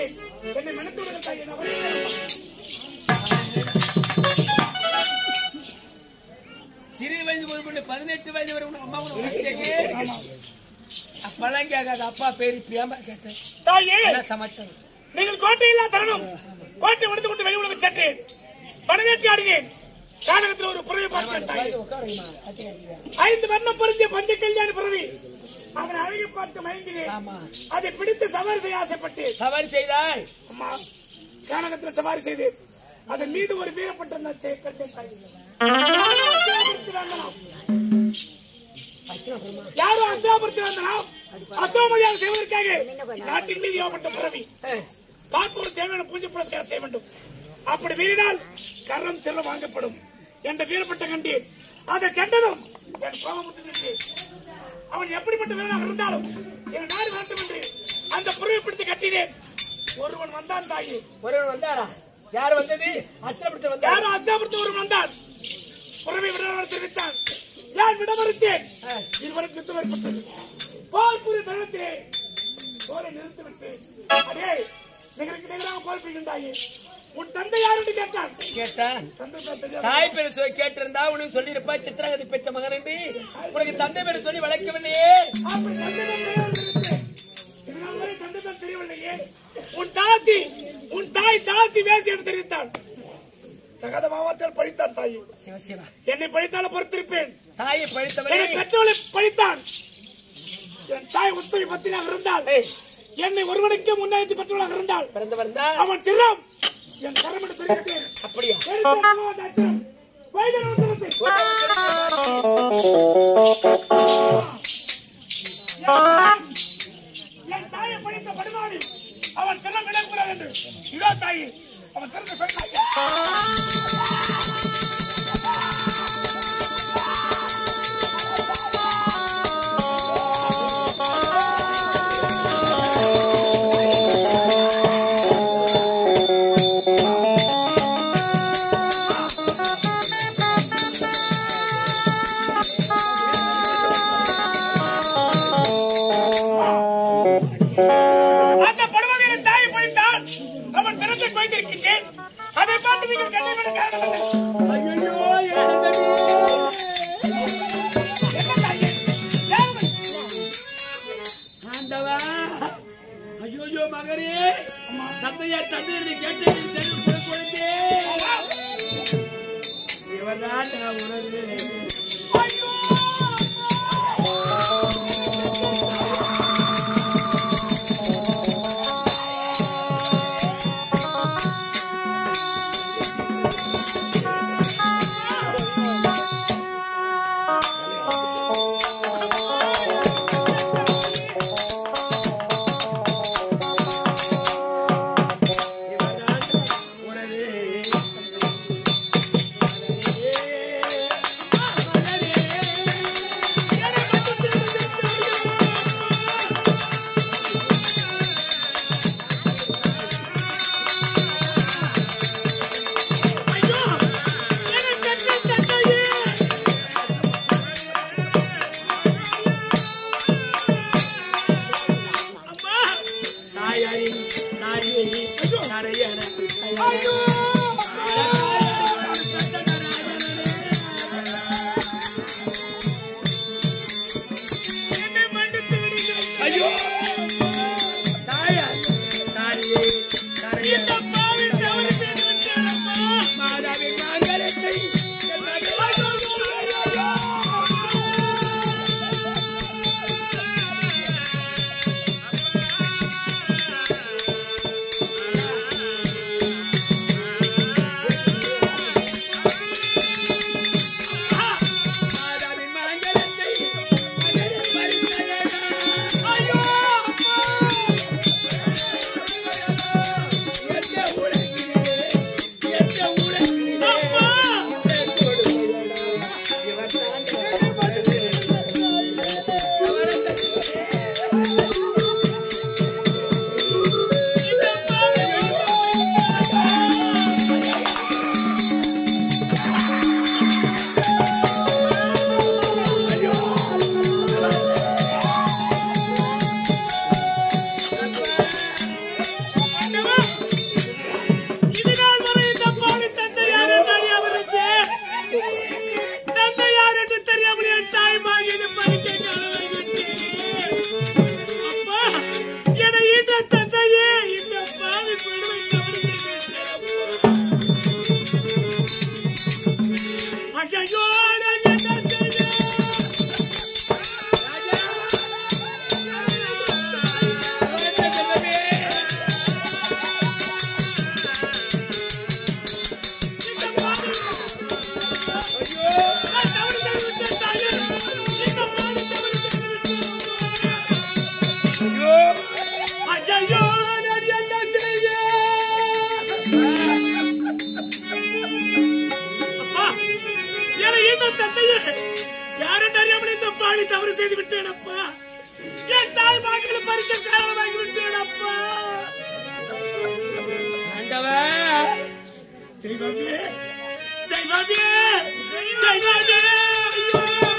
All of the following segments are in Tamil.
வருகிறேன் என்னை மன்னித்து விடுங்கள் தாயே நான் வருகிறேன் சிறு வயது ஒரு பொண்ணு பதினெட்டு வயது வரை உனக்கு அம்மா உனக்கு கேட்கு அப்பெல்லாம் கேட்காது அப்பா பேரு பிரியாம கேட்டேன் தாயே என்ன சமாச்சாரம் நீங்கள் கோட்டையில்லா தரணும் கோட்டை உடைத்து கொண்டு வெளி உலகம் சென்றேன் பணவேட்டி ஆடினேன் கானகத்தில் ஒரு புறவை பார்த்தேன் தாயே உட்காருங்கம்மா கட்டி கட்டியா. ஐந்து வண்ணம் பொருந்திய பஞ்ச கல்யாண பிறவி அவன் அழகை பார்த்து மயங்கினேன் ஆமா அதை பிடித்து சவாரி செய்ய ஆசைப்பட்டேன் சவாரி செய்தாய் அம்மா கானகத்தில் சவாரி செய்து அதன் மீது ஒரு வீரப்பட்ட நச்சை கட்டேன் தாயே. யாரும் அத்தியாபுரத்தில் வந்தனால் அத்தோமதியாக செய்வதற்காக நாட்டின் மீது ஏவப்பட்ட பிறவி பார்ப்போர் தேவையான பூஜை புரஸ்காரம் செய்ய வேண்டும் அப்படி மீறினால் கரம் செல்வம் வாங்கப்படும் என்ற வீரப்பட்ட கண்டேன் அதை கண்டதும் என் கோபம் விட்டு அவன் எப்படிப்பட்ட வீரனாக இருந்தாலும் என் நாடு வேண்டும் என்று அந்த புறவை பிடித்து கட்டினேன் ஒருவன் வந்தான் தாயே ஒருவன் வந்தாரா யார் வந்தது அஸ்திரப்படுத்த வந்தாரா யாரும் அத்தியாபுரத்து ஒருவன் வந்தான் புறவை விடவர் தெரிவித்தான் நான் விடமறுத்தேன் இருவருக்கு யுத்தம் ஏற்பட்டது போர் புரிய தருணத்திலே போரை நிறுத்திவிட்டு அடே நிகருக்கு நிகராக போர் புரிகின்றாயே உன் தந்தை யார் என்று கேட்டான் கேட்டான் தந்தை பேர் தெரியாது. தாய் பேர் சொல்லி கேட்டிருந்தா உனக்கு சொல்லியிருப்பா சித்திரகதி பெற்ற மகன் என்று உனக்கு தந்தை பேர் சொல்லி வளர்க்கவில்லையே அப்படி தந்தை பேர் தெரியாது என்று இதனால் வரை தந்தை பேர் தெரியவில்லையே உன் தாத்தி உன் தாய் தாத்தி பேசி என்று தெரிவித்தான் தகாத மாவட்டத்தில் பழித்தான் தாயை சிவசிவா என்னை பழித்தாலும் பொறுத்திருப்பேன் தாயை பழித்தவரை என்னை பெற்றோரை பழித்தான் என் தாய் உத்தரி பத்தினாக இருந்தால் ஏய், என்னை ஒருவனுக்கு முன்னாடி பெற்றவளாக இருந்தால் பிறந்தவன் தான் அவன் சிறம் என் கரம் என்று தெரிவித்தேன் அப்படியா என் தாயை படித்த படுமாடி அவன் திறம் விடக்கூடாது என்று இதோ தாயி அவன் திறந்த சொன்னாய் அந்த படுவகையின் தாயை படித்தான் அவன் திறத்தை குறைந்திருக்கின்றேன் அதை பார்த்து நீங்கள் கண்ணீர் விட காரணம் என்ன? ஐயையோ, என் தம்பி. என்ன தாயே? யார் ஆண்டவா ஐயோ மகரே தந்தையார் தந்தையர் கேட்டது செல்வம் கொடுத்தே இவர்தான் நான் உனது இவர்தான் உனது ஐயோ நான் என்ன செய்வேன்? ராஜா குழந்தை செல்வமே ஐயோ நான் தவறு செய்து விட்டேன் தாயே. இந்த பாவி தவறு செய்து விட்டேன். ஐயோ ஐயோ நான் என்ன செய்வேன்? அப்பா, என்னை ஈன்ற தந்தையே, யாரும் அறியாமல் இந்த பாவி தவறு செய்து விட்டேன் அப்பா என் தாய் மகளை பறிக்க காரணமாகி விட்டேன் அப்பா ஆண்டவா தெய்வமே தெய்வமே தெய்வமே ஐயோ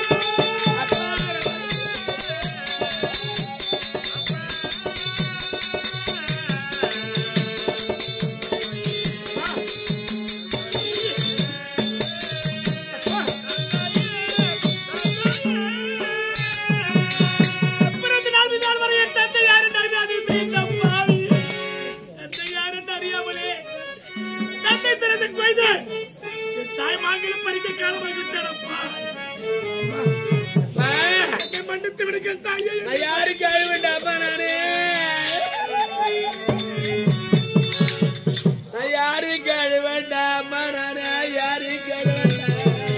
பிறந்த நாள் முதல் வரை என் தந்தை யார் என்று அறியாது இந்த பாவி. தந்தை யார் என்று அறியாமலே தந்தை சிரசை கொய்து என் தாய் மாங்கிலும் பறிக்க காலமாகி விட்டேன் அப்பா. அப்பா, என்னை மன்னித்து விடுங்கள் தாயே. நான் யாருக்கு அழ வேண்டாமா நானு நான் யாருக்கு அழ வேண்டாமா நானு யாருக்கு அழ வேண்டாம்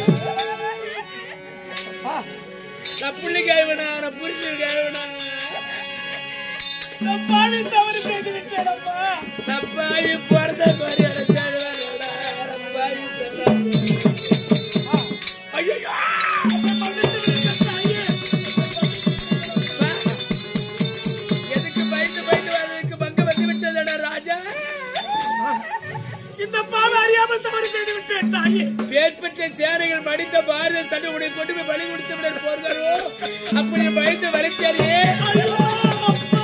நான் புள்ளிக்கு அழுவனா நான் புருஷனுக்கு அழுவனா இந்த பாவி தவறு செய்து விட்டேன் அப்பா. நான் பாவி பிறந்த மாதிரி எனக்கு அழுவாங்கடா நான் பாவி செல்லம் ஐயோ என்னை மன்னித்து விடுங்கள் தாயே. எதுக்கு பயந்து பயந்து வர்றதுக்கு பங்கு வந்து விட்டதடா ராஜா இந்த பாவி அறியாமல் தவறு செய்து விட்டேன் தாயே. பேர் பெற்ற சேனைகள் மடித்த பாரத சண்டை உடைய கொண்டு போய் பலி கொடுத்து விட போகிறாரோ அப்படி பயந்து வளைத்தாரே ஐயோ, அப்பா.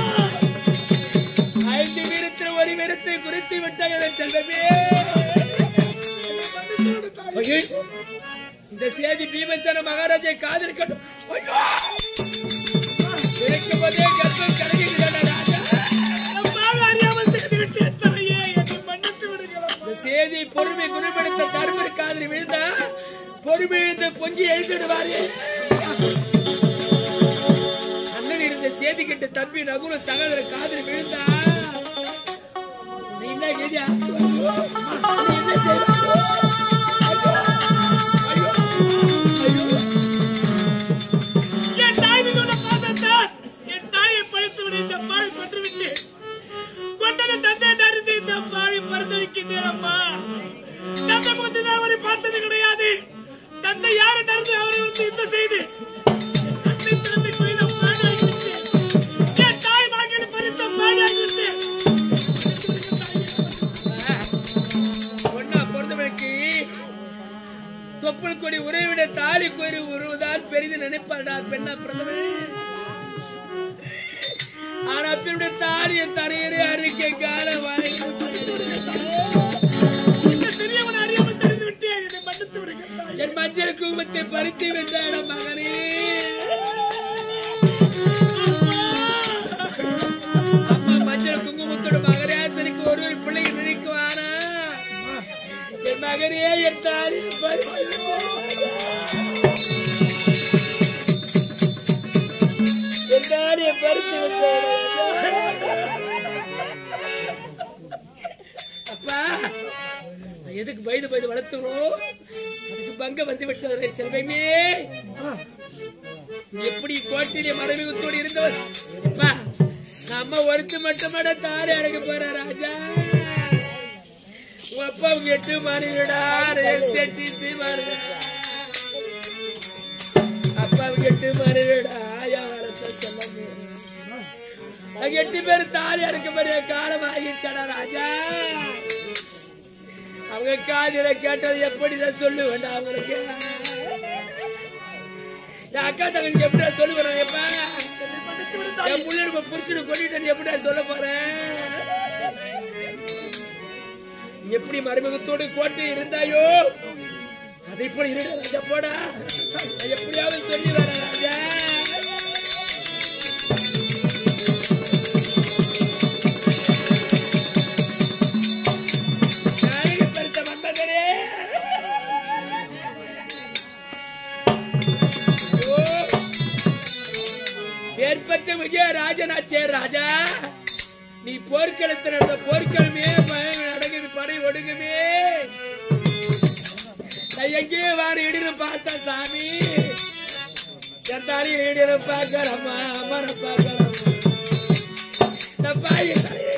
ஐந்து வீரத்தில் ஒரு வீரத்தை குறித்து விட்டாய் என் செல்வமே மன்னித்து விடு தாயே. ஐயோ, இந்த சேதி பீமசன மகாராஜை காதலிக்கட்டும் ஐயோ கிடைக்கும் போதே கர்ப்பம் கலங்குகிறதா ராஜா இந்த பாவி அறியாமல் செய்து விட்டேன் தாயே. என்னை மன்னித்து விடுங்கள் அப்பா. இந்த சேதி பொறுமை குணப்படுத்த தர்மர் காதலி விழுந்தா பொறுமை என்று பொங்கி எழுதிடுவாரே அண்ணன் இருந்த சேதி கிட்ட தம்பி நகுல சகோதர காதலி விழுந்தா நீ என்ன கேதியா நீ என்ன செய்வ? ஐயோ, ஐயோ, ஐயோ. என் தாய் மீது உள்ள பாசத்தால் என் தாயை பழித்து விட இந்த பாவி பெற்றுவிட்டு கொண்டது தந்தை என்று அறிந்து இந்த பாவி பரிந்துரைக்கின்றேன் அம்மா தந்தை முகத்தை நான் வரை பார்த்தது கிடையாது தந்தை யார் என்று அறிந்து அவர்களுக்கு யுத்தம் செய்து என் தந்தை பிறந்து கொய்த பாடாகிவிட்டேன் என் தாய் மகளை பறித்த பாடாகிவிட்டேன் பொண்ணா பிறந்தவனுக்கு தொப்புள் கொடி உறவிட தாலி கோரி உருவதால் பெரிது நினைப்பாடா பெண்ணா பிறந்தவன் ஆனா பின்னுடைய தாலியை தரையறே அறிக்கை கால இந்த சிறியவன் அறியாமல் தெரிந்து விட்டேன் என்னை மன்னித்து விடுங்கள் தாயே. என் மஞ்சள் குங்குமத்தை பறித்து விட்டாட மகனே அம்மா மஞ்சள் குங்குமத்தோட மகராசனுக்கு ஒரு ஒரு பிள்ளைங்க நினைக்குவானா என் மகனே என் தாலியை பறித்து என் தாலியை பறித்து விட்டாட அப்பா நான் எதுக்கு பயந்து பயந்து வளர்த்துறோம் அதுக்கு பங்க வந்து விட்டது செல்வமே நீ எப்படி கோட்டையிலே மறைமுகத்தோடு இருந்தவர் அப்பா நம்ம ஒருத்து மட்டுமட தாரை அடக்க போற ராஜா உங்க அப்பா உங்க எட்டு மனைவிடா எட்டி சீமாருடா அப்பா உங்க எட்டு மனைவிடா ஆயா வளர்த்த செல்லமே அங்க எட்டு பேர் தாலி அடக்க போற காலம் ஆகிடுச்சாடா ராஜா அவங்க காதில கேட்டது எப்படி நான் சொல்லுவேன் அவங்களுக்கு என் அக்கா தங்கச்சி எப்படியா சொல்லுவேன் எப்ப என் புள்ள புருஷனை கொண்டுட்டு எப்படியா சொல்ல போறேன் நீ எப்படி மறைமுகத்தோடு கோட்டை இருந்தாயோ அதை போல இருட ராஜா போடா நான் எப்படியாவது சொல்லி வரேன் ராஜா நாயகி பறித்த மன்மதனே பெற்ற விஜய ராஜனாச்சே ராஜா நீ போர்க்களத்தில் நடந்த போர்க்களமே பயம் அடங்குது படை ஒடுங்குமே நான் எங்கேயே வார இடின்னு பார்த்த சாமி என் தாலி இடின்னு பார்க்கறம்மா அம்மன பார்க்கறம்மா நான் பாய்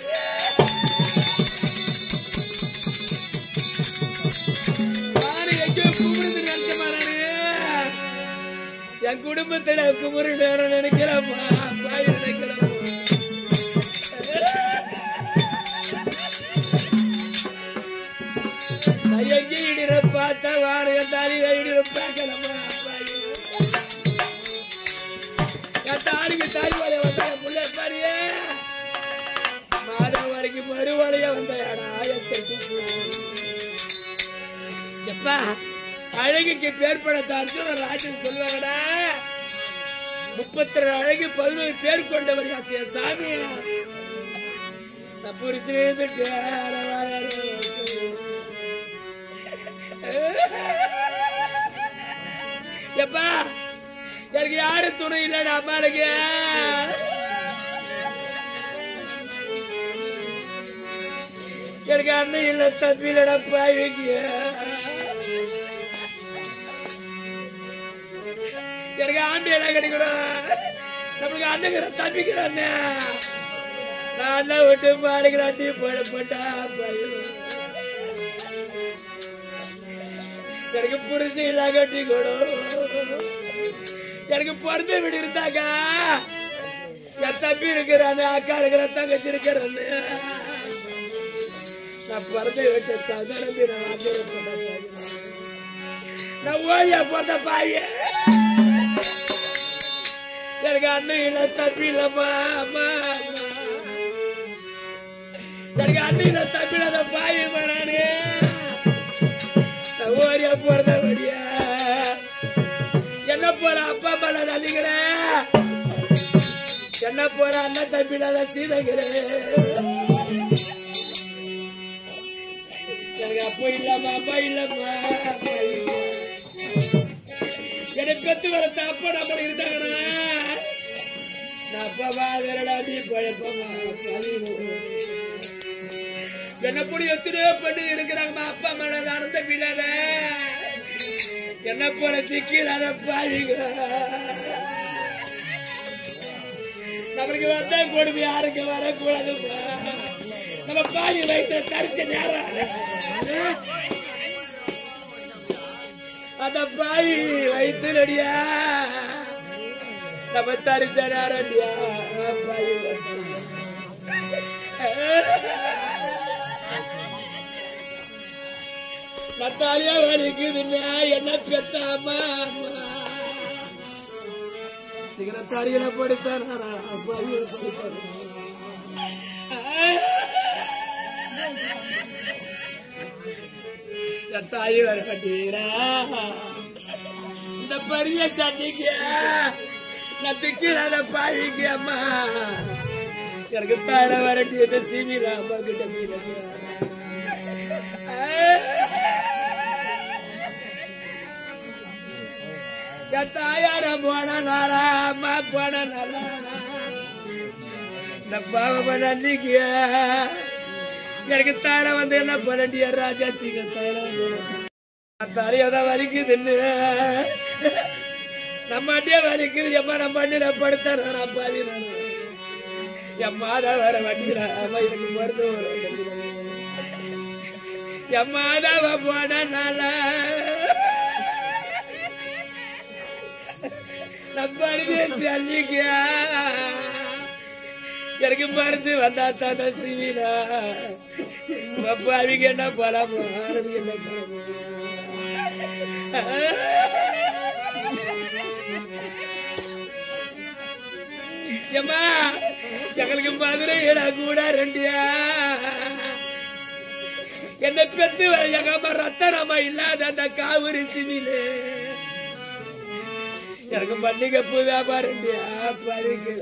வாரு எங்கேயோ கும்பிடுது நினைச்சமா நானு என் குடும்பத்துல குமுறு நேரம் நினைக்கிறப்பா பாய் நினைக்கிறப்பா நான் எங்கே இடிற பார்த்தா வார என் தாலி இடிற பார்க்கலம்மா பாய் என் தாலிக்கு தாய் வலைய வந்தா என் புள்ள பாரியே மாதம் வரைக்கும் மறுவலைய வந்தாடா ஆயிரத்தி எப்பா அழகுக்கு பேர்பட அர்ஜுன ராஜன் சொல்லுவாங்கடா முப்பத்தி ரெண்டு அழகு பதினோரு பேர் கொண்டவர் யாசிய சாமி நான் புரிச்சு எப்பா எனக்கு யாரு துணை இல்லடா அம்மாளுக்கு எனக்கு அண்ணன் இல்ல தம்பி இல்லடா பாய்க்கு எனக்கு ஆண்டு இடம் கிடைக்கணும் நம்மளுக்கு அண்ணங்கிற தம்பிக்கிற அண்ணன் நான் அண்ணன் விட்டு பாடுகிறான் நீ போடப்பட்டா பையன் எனக்கு புரிசு இல்ல கட்டி கொடு எனக்கு பிறந்த வீடு இருந்தாக்கா என் தம்பி இருக்கிறானு அக்கா இருக்கிற தங்கச்சி இருக்கிறான்னு நான் பிறந்த வீட்டை தம்பி நான் ஆச்சரியப்பட்டேன் நான் ஓய்யா போட்ட பாய எனக்கு அண்ணன் இல்ல தம்பி இல்லம்மா அம்மா அம்மா. எனக்கு அண்ணன் இல்ல தம்பி இல்லாத பாயமா நானு நான் ஓடியா போறத வழியா என்ன போற அப்பா அம்மா நான் அழிக்கிறேன் என்ன போற அண்ணன் தம்பி இல்லாத சீதங்கிறேன் எனக்கு அப்பா இல்லாம அம்மா இல்லாம அப்பா இல்ல. என்னை பெத்து வளர்த்த அப்பா நம்ம இருந்தாங்கன்னா நான் அப்பா வாதரடா நீ பழப்பமா என்ன புடி எத்தனையோ பண்ணி இருக்கிறாங்கம்மா அப்பா மேல நடந்த பிள்ளைல என்ன போல திக்கிறாத பாவிங்க நம்மளுக்கு வந்தா கொடுமை யாருக்கு வரக்கூடாதுப்பா நம்ம பாவி வயிற்றுல தரிச்ச நேரம் அந்த பாவி வயிற்றுலடியா நம்ம தரிச்ச நேரம்டியா பாவி வயித்துல. நட்டாலியா வலிக்குதுன்னா என்ன பெத்த அம்மா அம்மா நீங்க தறியில படித்தானா பாவி படித்தானா என் தாய் வர மாட்டீரா இந்த பெரிய சண்டைக்கு நான் திக்கிறாத பாவிக்கு அம்மா எனக்கு தார வரட்டி இந்த சீமில அம்மா கிட்ட மீன என் தாயார போன நாரா அம்மா போன நாரா இந்த பாவ நன்றிக்கு எனக்கு தாழ வந்து என்ன பண்ணண்டிய ராஜா தீங்க தாழ வந்து தலையதான் வலிக்குதுன்னு நம்ம அட்டியே வலிக்குது எம்மா நம்ம அண்ணில படுத்த நான் பாவி நான் என் மாதா வர வண்டிடா அம்மா எனக்கு மருந்து வரும் என் மாதாவ போன நாள நம்ம அருகே அள்ளிக்கியா எனக்கு மருந்து வந்தா தானே சிவிலா அவங்க என்ன போலாம் அவங்க என்ன ஏம்மா எங்களுக்கு மதுரை கூட ரெண்டியா என்ன பெத்து எங்க அம்மா ரத்தனமா இல்லாத அந்த காவிரி சிவிலு எனக்கு மல்லிகை பூ வியாபாரம் பறிக்கல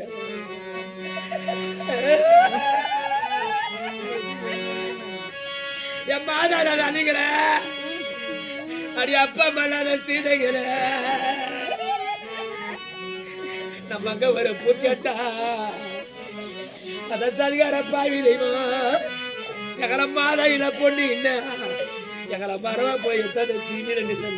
என் மாதாட அணிகிற அடி அப்பா மல்லாத சீதைகிற நம்ம அங்க ஒரு பூச்சட்டா அத ததிகார பாவி தெய்வம் எங்கள மாதையில பொண்ணு என்ன எங்கள மரவா போய் எத்தனை சீமியில நின்று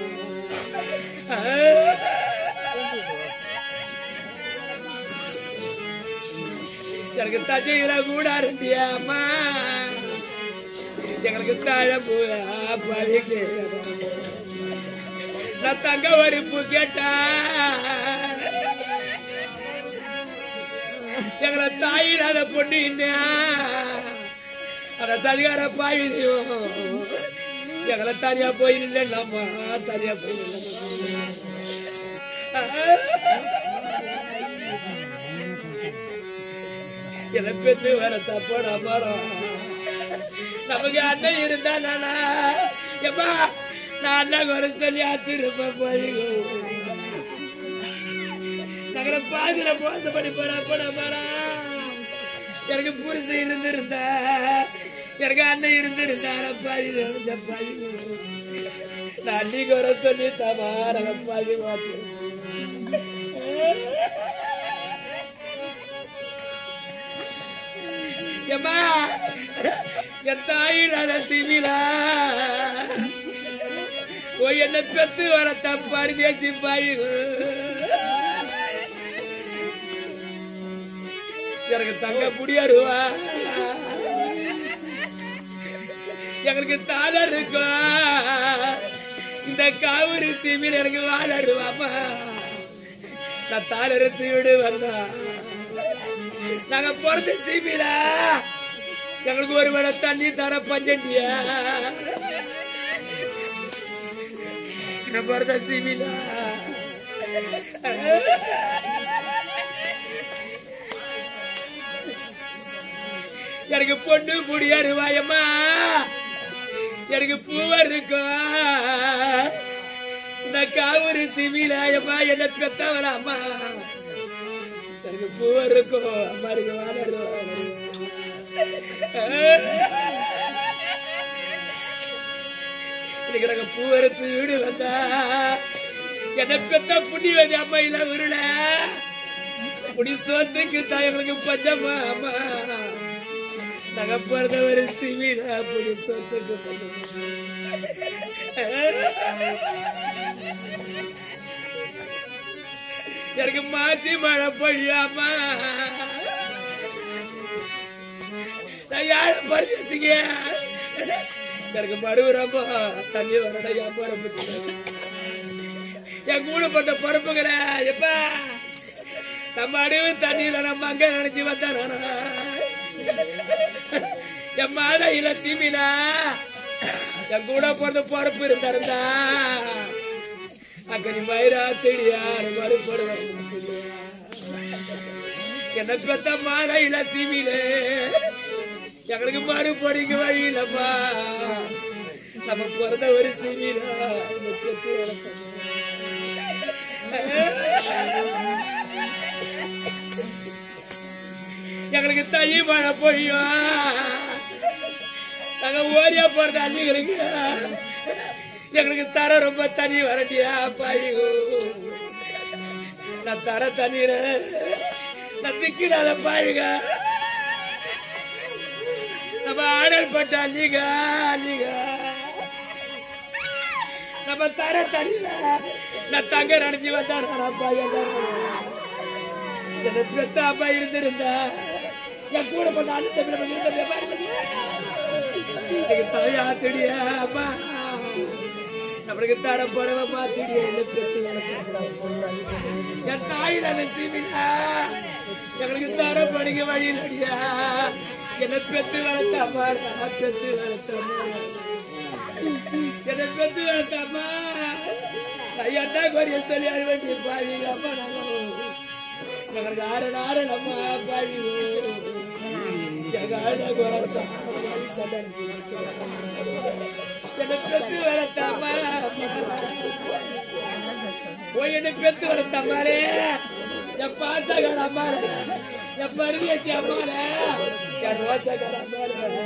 எனக்கு தஜையில கூட இருந்தியா அம்மா எங்களுக்கு தாழ பழிக்கு நான் தங்க வரிப்பு கேட்டா எங்களை தாயிடாத பொண்ணு என்ன அத தனியார பாவி தெய்வம் எங்களை தனியா போய் நில்லம்மா தனியா போய் நில்லம்மா எதை பெத்து வர தப்போட மரம் நமக்கு அண்ணன் இருந்தா நானா எப்பா நான் அண்ணன் வர சொல்லி ஆத்திருப்பேன் பழிகோ நகர பாதிர போசப்படி போட போட போறா எனக்கு புருஷன் இருந்திருந்தா எனக்கு அண்ணன் இருந்திருந்தார பாதி இருந்த பாதி நான் அன்னைக்கு வர சொல்லி தமார பாதி வாத்து எம்மா என் தாயிடாத சிவிலா ஓ என்ன பெத்து வர தப்பாடி தேசி பாய் எனக்கு தங்க முடியாருவா எங்களுக்கு தாதா இருக்கும் இந்த காவிரி தீமில் எனக்கு வாழருவாமா நான் தாளரத்து விடு வந்தா நாங்க பிறந்த தீமில எங்களுக்கு ஒரு வேளை தண்ணி தர பஞ்சண்டியா நான் பிறந்த தீமிலா எனக்கு பொண்ணு முடியாது வாயம்மா எனக்கு பூவ இருக்கும் இந்த காவூர் சிவிலாயம்மா என்ன பெத்தவராம்மா எனக்கு பூவ இருக்கும் அம்மா இருக்கு வாழ இன்னைக்கு நாங்க பூவரத்து வீடு வந்தா என்ன பெத்த புண்ணி வந்து அம்மா இல்ல விருல புடி சோத்துக்கு தான் எங்களுக்கு பஞ்சமா அம்மா நாங்க பிறந்த ஒரு சிவில புடி சொத்துக்கு எனக்கு மாசி மழை பொழியாமா நான் யார பறிச்சுங்க எனக்கு மறுபுறம்போ தண்ணி வரட என் பரப்பு என் கூட பட்ட பரப்புங்கிற எப்பா நம்ம அடிவு தண்ணியில நம்ம அங்க நினைச்சு வந்தானா என் மாத இல தீமினா என் கூட பிறந்த பொறுப்பு இருந்தாருந்தா அக்கனி மயிரா தெரியாரு மறுபடுவார் என்ன பெத்த மாத இல தீமிலே எங்களுக்கு மறுபடிக்கு வழி இல்லப்பா நம்ம பிறந்த ஒரு சீமிலா இந்த பெத்து வளர்த்தோம். எங்களுக்கு தை மழை பொழியும் நாங்க ஓரியா போறது அள்ளிகளுக்கு எங்களுக்கு தர ரொம்ப தண்ணி வரட்டியா பாயு நான் தர தண்ணீர நான் திக்கிறாத பாயுங்க நம்ம ஆடல் பட்ட அள்ளிக அள்ளிக நம்ம தர தண்ணியில நான் தங்க நினைச்சு வந்தா பாய என்ன பெத்த அப்பா இருந்திருந்தா என் கூட பண்ண அண்ணன் தம்பி நம்ம இருந்தது பாரு பண்ணியா? எனக்கு தலையா திடியா அம்மா நம்மளுக்கு தர போறவ மாத்திடியா என்ன பெத்து வளர்த்த என் தாயில் அதை தீமினா எங்களுக்கு தர படிக்க வழி நடியா என்ன பெத்து வளர்த்தாமா நான் பெத்து வளர்த்தம்மா என்ன பெத்து வளர்த்தாமா நான் என்ன கோரிய சொல்லி அழ வேண்டிய பாவீங்க அம்மா நாங்க எங்களுக்கு ஆறு நாறு நம்ம பாவிவோ எங்க ஆட கோரத்தா என்ன பெத்து வளர்த்தாமா போய் என்ன பெத்து வளர்த்தாமாரே என் பாசகார அம்மாரே என் பருதியச்சி அம்மாரே என் ரோசகார அம்மாரே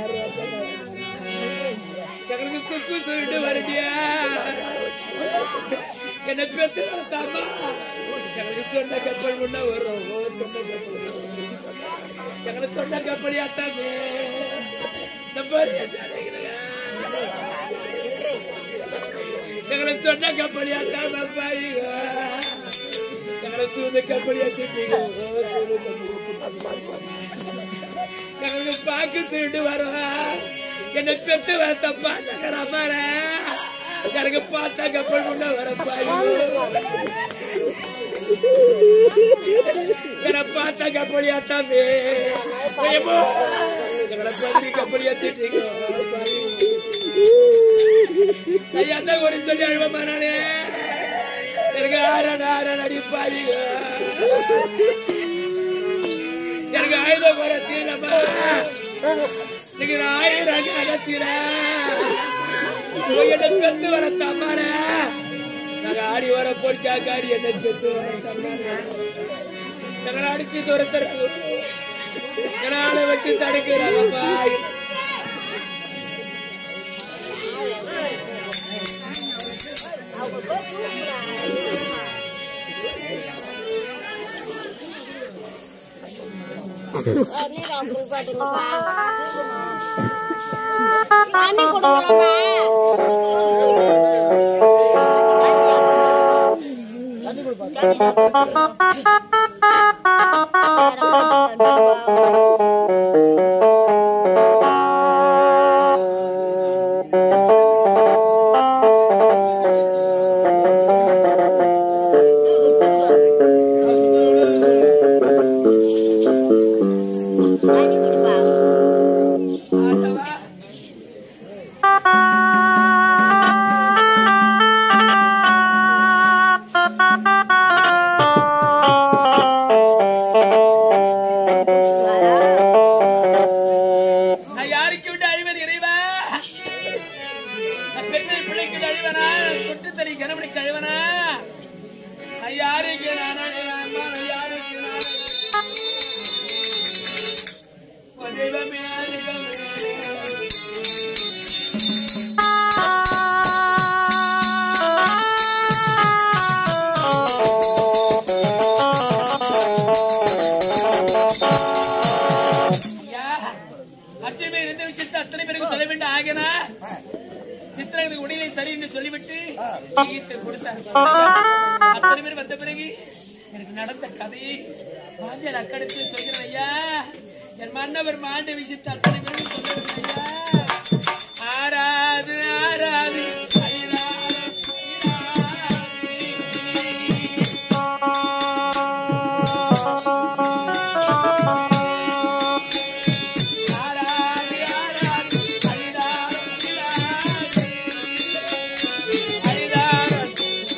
ரோசகார எங்களுக்கு சுக்கு சொல்லிட்டு வரட்டியா என்ன பெத்து வளர்த்தாமா எனக்கு சொன்ன கப்பல் முன்ன வரும் சொன்ன கப்பல் எங்களை சொன்ன கப்பல் ஆட்டாமே நம்ம எங்களை சொன்ன கப்பல் ஆட்டாம பாருங்க எங்களை சூத கப்பல் ஆட்டிப்பீங்க எங்களுக்கு பாக்கு திருட்டு வரும் என்ன பெத்து வரத்தப்பா நகரமாற எனக்கு பார்த்தா கப்பல் முன்ன வர என்ன பார்த்தா கப்பல் ஆட்டாமே எங்களை பகுதி கப்பல் ஏத்திட்டீங்க ஐயா தான் ஒரு சொல்லி அழுவமா நானே எனக்கு ஆறான ஆறான அடிப்பாளிங்க எனக்கு ஆயுதம் வர தீரமா நீங்க ஆயிரம் அகத்திர என்ன பெத்து வர தம்மார நாங்க ஆடி வர பொடிக்கா காடி என்ன பெத்து வர தம்மார எங்களை அடிச்சு துரத்துறது என்னால வச்சு தடுக்கிறாங்கப்பா நீர் அவங்க பாட்டுங்கப்பா தண்ணி கொடுக்கணும்ப்பா தண்ணி கொடுப்பா ஆண்டவா நான் யாருக்கு விட்டு அழிவது இறைவா நான் பெற்ற பிள்ளைக்கு அழிவனா தொட்டு தறி கணவனுக்கு அழிவனா நான் யாருக்கு நான் அழிவனா நான் யாருக்கு நான் ஓ தெய்வமே தெய்வமே ஐயா, அர்ஜுனமே இருந்த விஷயத்தை அத்தனை பேருக்கு சொல்ல வேண்டும் ஆகினா சித்திரங்களுக்கு உடலை சரி என்று சொல்லிவிட்டு ஈயத்தை கொடுத்தார் அத்தனை பேர் வந்த பிறகு எனக்கு நடந்த கதையை வாத்தியார் அக்கடுத்து சொல்கிறேன் ஐயா என் மன்னவர் மாண்ட விஷயத்தை அத்தனை பேரும் சொல்கிறேன் ஐயா ஆராது ஆராது ஐராது, ஐராது. ஆராதி ஆராதி அரிதாரம் அரிதாரம் அரிதாரம்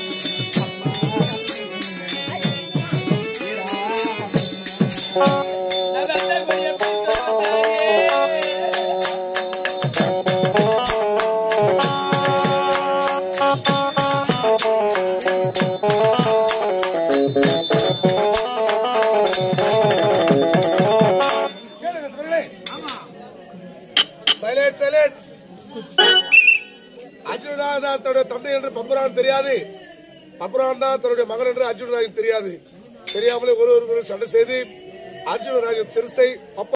நகர்ந்த கொடிய பிடித்தவனாயே. சைலேட் சைலேட் அர்ஜுனா தான் தன்னுடைய தந்தை என்று பம்புரான் தெரியாது பம்புரான் தான் தன்னுடைய மகன் என்று அர்ஜுனராஜன் தெரியாது தெரியாமலே ஒருவருக்கு சண்டை செய்து அர்ஜுனராஜன் சிறுசை பப்ப